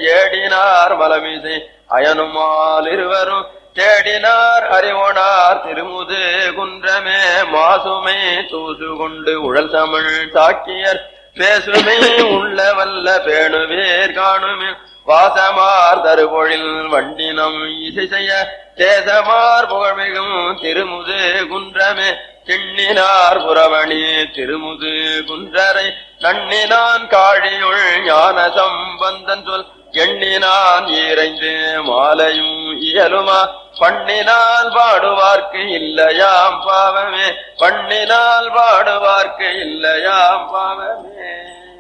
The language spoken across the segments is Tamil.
ஏடினார் மலமிசை அயனுமால் இருவரும் தேடினார் அறிவோனார் திருமுது குன்றமே மாசுமை தூசு கொண்டு உழல் தமிழ் தாக்கியர் பேசுமே உள்ள வல்ல பேணுவேர் காணுமே வாசமார் தருபொழில் வண்டினம் இசை செய்ய தேசமார் புகழ்மிகும் திருமுது குன்றமே திண்ணினார் புறவணி திருமுது குன்றரை நன்னினான் காழியுள் ஞான சம்பந்தன் சொல் எண்ணினான் ஈரைந்து மாலையும் இயலுமா பண்ணினால் பாடுவார்க்கு இல்லையாம் பாவமே பண்ணினால் பாடுவார்க்கு இல்லையாம் பாவமே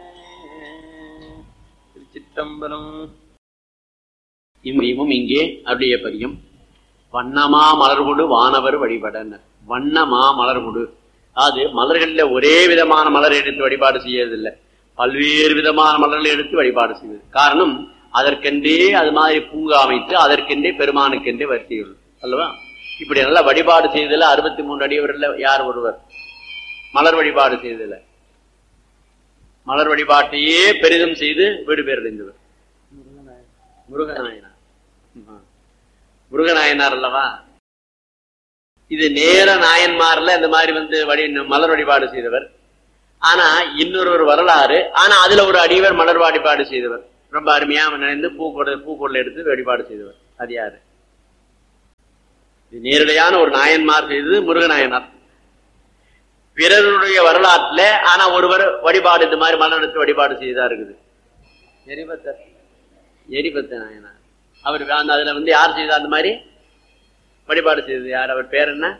திருச்சிற்றம்பலம் இம்மையும் இங்கே அருடைய பதியம் வண்ணமா மலர்கொடு வானவர் வழிபடனர் வண்ணமா மலர்கொடு அது மலர்கள்ல ஒரே விதமான மலர் எடுத்து வழிபாடு செய்யறதில்லை பல்வேறு விதமான மலர்களை எடுத்து வழிபாடு செய்வது காரணம் அதற்கென்றே அது மாதிரி பூங்கா அமைத்து அதற்கென்றே பெருமானுக்கென்றே வரிசைகள் அல்லவா இப்படி நல்லா வழிபாடு செய்ததில் அறுபத்தி மூன்று அடியவர்ல யார் ஒருவர் மலர் வழிபாடு செய்ததில்ல மலர் வழிபாட்டையே பெரிதும் செய்து வீடு பேரடைந்தவர் முருகநாயனார் ஆமா. முருகநாயனார் அல்லவா இது நேர நாயன்மார்ல இந்த மாதிரி வந்து வழி மலர் வழிபாடு செய்தவர் ஆனா இன்னொரு ஒரு வரலாறு ஆனா அதுல ஒரு அடியவர் மலர் வழிபாடு செய்தவர் ரொம்ப அருமையா நினைந்து பூக்கொடை பூக்கொடை எடுத்து வழிபாடு செய்தவர் அது யாரு இது நேரடியான ஒரு நாயன்மார் செய்தது முருகநாயனார் பிறருடைய வரலாற்றுல ஆனா ஒருவர் வழிபாடு இந்த மாதிரி மலர் எடுத்து வழிபாடு செய்ததா இருக்குது எரிபத்தர் எரிபத்த நாயனார் அவர் அந்த அதுல வந்து யார் செய்தா அந்த மாதிரி வழிபாடு செய்தது யார் அவர் பேர் என்ன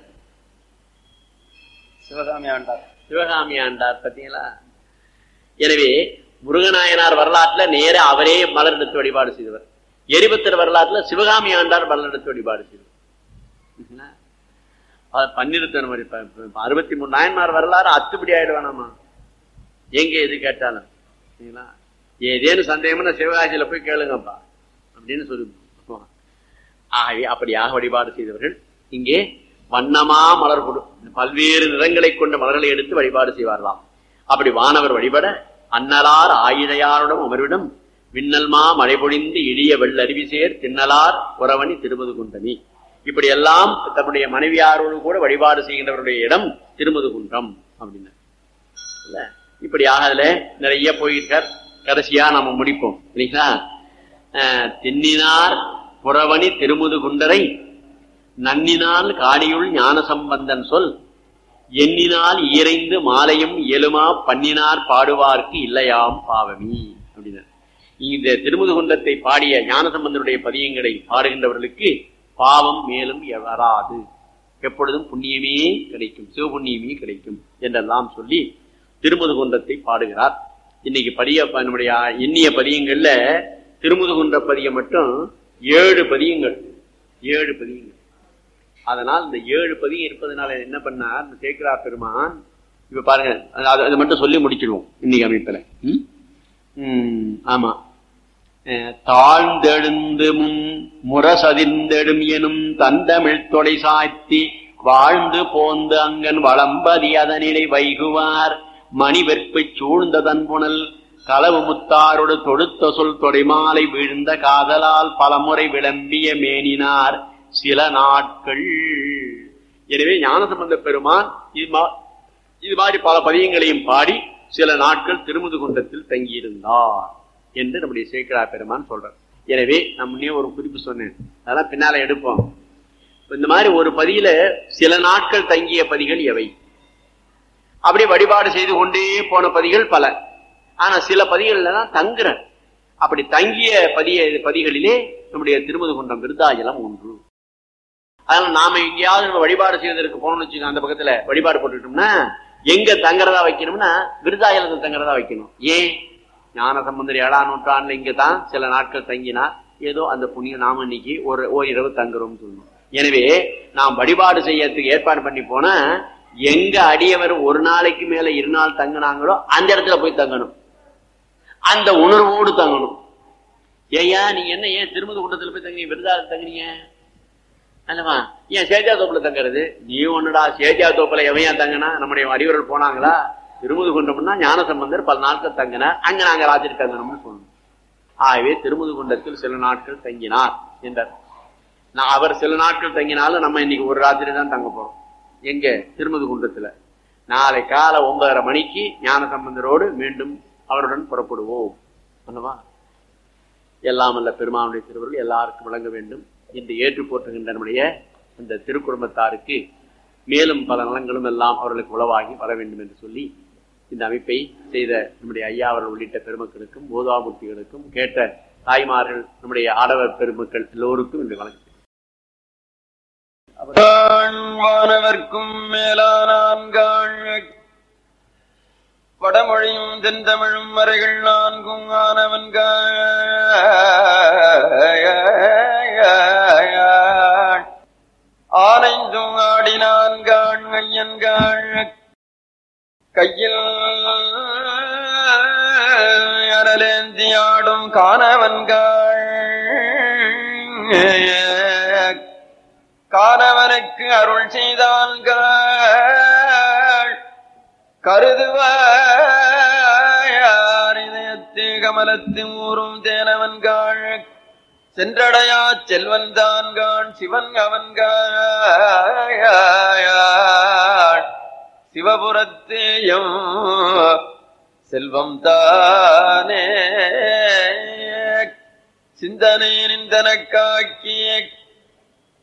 சிவகாமி ஆண்டார் சிவகாமி ஆண்டார் பார்த்தீங்களா எனவே முருகநாயனார் வரலாற்றுல நேர அவரே மலர் எடுத்து வழிபாடு செய்தவர் எரிபத்தர் வரலாற்றுல சிவகாமி ஆண்டார் மலர் எடுத்து வழிபாடு செய்தவர் சரிங்களா? அது பன்னிருத்தன் மாதிரி ப- ப- அறுபத்தி மூணு நாயன்மார் வரலாறு அத்துப்படி ஆயிடுவானாமா எங்க எது கேட்டாலும் சரிங்களா ஏதேனும் சந்தேகம்னா சிவகாசியில போய் கேளுங்கப்பா அப்படின்னு சொல்லி ஆகவே அப்படியாக வழிபாடு செய்தவர்கள் இங்கே வண்ணமா மலர் கொடு பல்வேறு நிறங்களை கொண்ட மலர்களை எடுத்து வழிபாடு செய்வார்களாம் அப்படி வானவர் வழிபட அன்னலார் ஆயிழையாருடன் அமர்விடம் விண்ணல்மா மழை பொழிந்து இழிய வெள்ளருவி சேர் தின்னலார் உறவணி திருமது குண்டமி இப்படி எல்லாம் தன்னுடைய மனைவியாரோடு கூட வழிபாடு செய்கின்றவருடைய இடம் திருமது குன்றம் அப்படின்னு இல்ல இப்படியாக அதுல நிறைய போயிருக்கார் கடைசியா நம்ம முடிப்போம் இல்லைங்களா அஹ், தென்னினார் புறவணி திருமுது குண்டரை நன்னினால் காணியுள் ஞான சம்பந்தன் சொல் எண்ணினால் ஈரைந்து மாலையும் இயலுமா பண்ணினார் பாடுவார்க்கு இல்லையாம் பாவமி அப்படின்னார் இந்த திருமுது குண்டத்தை பாடிய ஞானசம்பந்தனுடைய பதியங்களை பாடுகின்றவர்களுக்கு பாவம் மேலும் வராது எப்பொழுதும் புண்ணியமே கிடைக்கும் சிவபுண்ணியமே கிடைக்கும் என்றெல்லாம் சொல்லி திருமுதுகுன்றத்தை பாடுகிறார் இன்னைக்கு பதிய நம்முடைய எண்ணிய பதியங்கள்ல திருமுதுகுன்ற பதியம் மட்டும் ஏழு பதியங்கள் ஏழு பதியங்கள் அதனால் இந்த ஏழு பதியம் இருப்பதனால என்ன பண்ணார் இந்த சேக்கரா பெருமான் இப்ப பாருங்க அது- அதை மட்டும் சொல்லி முடிச்சிடுவோம் இன்னைக்கு அமைப்புல ம்? ம், ஆமா அஹ், தாழ்ந்தெழுந்து முன் முரசதிர்ந்தெடும் எனும் தந்தமிழ் தொலை சாய்த்தி வாழ்ந்து போந்து அங்கன் வளம்பதி அதனிலை வைகுவார் மணி வெற்பைச் சூழ்ந்த தன்புணல் களவு முத்தாரோடு தொடுத்த சொல் தொடைமாலை வீழ்ந்த காதலால் பலமுறை விளம்பிய மேனினார் சில நாட்கள் எனவே ஞானசம்பந்த பெருமான் இது மா- இது மாதிரி பல பதியங்களையும் பாடி சில நாட்கள் திருமுதுகுன்றத்தில் தங்கியிருந்தார் என்று நம்முடைய சேக்கரா பெருமான் சொல்றார் எனவே நான் முன்னே ஒரு குறிப்பு சொன்னேன் அதெல்லாம் பின்னால எடுப்போம் இந்த மாதிரி ஒரு பதியில சில நாட்கள் தங்கிய பதிகள் எவை அப்படியே வழிபாடு செய்து கொண்டே போன பதிகள் பல ஆனா சில பதிகள்ல தான் தங்குற அப்படி தங்கிய பதிய பதிகளிலே நம்முடைய திருமுதுகுன்றம் விருத்தாஜலம் ஒன்று அதனால நாம எங்கேயாவது நம்ம வழிபாடு செய்வதற்கு போனோம்னு வச்சுக்கோங்க அந்த பக்கத்துல வழிபாடு போட்டுட்டோம்னா எங்க தங்குறதா வைக்கணும்னா விருதாயலத்தில் தங்குறதா வைக்கணும் ஏன் ஞான சம்பந்தர் ஏழாம் நூற்றாண்டுல இங்க தான் சில நாட்கள் தங்கினார் ஏதோ அந்த புண்ணியம் நாம இன்னைக்கு ஒரு ஓரிரவு தங்குறோம்னு சொல்லணும் எனவே நாம் வழிபாடு செய்யறதுக்கு ஏற்பாடு பண்ணி போனா எங்க அடியவர் ஒரு நாளைக்கு மேல இரு நாள் தங்கினாங்களோ அந்த இடத்துல போய் தங்கணும் அந்த உணர்வோடு தங்கணும் ஏய்யா நீங்க என்ன ஏன் திருமதி கூட்டத்தில் போய் தங்குனீங்க விருதாளத்தில் தங்குனீங்க அல்லவா ஏன் சேஜா தோப்புல தங்குறது நீ ஒண்ணுடா சேஜா தோப்புல எவையா தங்கினா நம்முடைய அறிவர்கள் போனாங்களா திருமுது கொண்டோம்னா ஞான சம்பந்தர் பல நாட்கள் தங்கினார் அங்க நாங்க ராத்திரி தங்கணும்னு சொல்லணும் ஆகவே திருமுதுகுண்டத்தில் சில நாட்கள் தங்கினார் என்றார் நான் அவர் சில நாட்கள் தங்கினாலும் நம்ம இன்னைக்கு ஒரு ராத்திரி தான் தங்க போறோம் எங்க திருமுதுகுண்டத்துல நாளை காலை ஒன்பதரை மணிக்கு ஞான சம்பந்தரோடு மீண்டும் அவருடன் புறப்படுவோம் அல்லவா எல்லாம் அல்ல பெருமானுடைய திருவருள் எல்லாருக்கும் வழங்க வேண்டும் என்று ஏற்று போற்றுகின்ற நம்முடைய இந்த திருக்குடும்பத்தாருக்கு மேலும் பல நலங்களும் எல்லாம் அவர்களுக்கு உளவாகி வர வேண்டும் என்று சொல்லி இந்த அமைப்பை செய்த நம்முடைய ஐயா அவர்கள் உள்ளிட்ட பெருமக்களுக்கும் போதாமூர்த்திகளுக்கும் கேட்ட தாய்மார்கள் நம்முடைய ஆடவர் பெருமக்கள் எல்லோருக்கும் இந்த வணக்கம் வானவர்க்கும் மேலானான்காள் வடமொழியும் தென்தமிழும் மறைகள் நான்கும் ஆனவன்காள் ஆனைந்தும் ஆடினான்காள் ஐயன்காள் கையில் அனலேந்தி ஆடும் காணவன்காள் காணவனுக்கு அருள் செய்தான்கள் கருதுவார் இதயத்து கமலத்து ஊரும் தேனவன்காள் சென்றடையா செல்வன் தான்கான் சிவன் அவன்காள் சிவபுரத்தேயும் செல்வம் தானே சிந்தனை நிந்தனக்காக்கிய